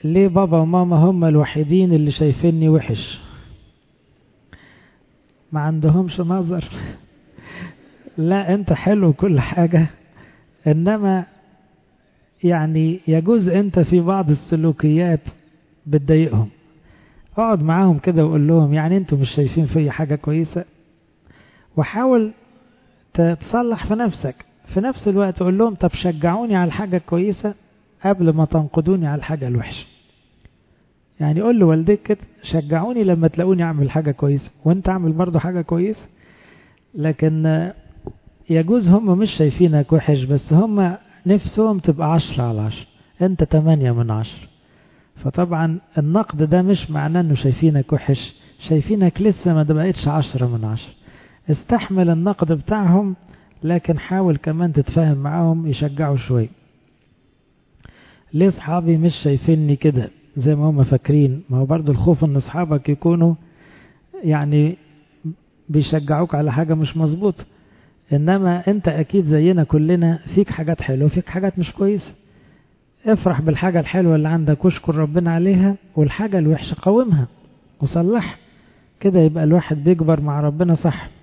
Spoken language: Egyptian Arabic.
ليه بابا وماما هم الوحيدين اللي شايفيني وحش ما عندهمش نظر لا انت حلو كل حاجة انما يعني يجوز انت في بعض السلوكيات بتضايقهم اقعد معاهم كده وقول لهم يعني انتوا مش شايفين في حاجة كويسة وحاول تصلح في نفسك في نفس الوقت قول لهم طب شجعوني على الحاجة الكويسة قبل ما تنقدوني على الحاجة الوحشة يعني قول لوالديك كده شجعوني لما تلاقوني اعمل حاجة كويسة وانت اعمل برضو حاجة كويسة لكن يجوز هم مش شايفينك وحش بس هم نفسهم تبقى عشرة على عشرة انت تمانية من عشرة فطبعا النقد ده مش معناه انه شايفينك وحش شايفينك لسه ما بقتش عشرة من عشرة استحمل النقد بتاعهم لكن حاول كمان تتفاهم معاهم يشجعوا شوي ليه اصحابي مش شايفيني كده زي ما هم فاكرين ما هو برضو الخوف ان اصحابك يكونوا يعني بيشجعوك على حاجة مش مظبوطة انما انت اكيد زينا كلنا فيك حاجات حلوة فيك حاجات مش كويسة افرح بالحاجة الحلوة اللي عندك واشكر ربنا عليها والحاجة الوحشة قومها وصلحها كده يبقى الواحد بيكبر مع ربنا صح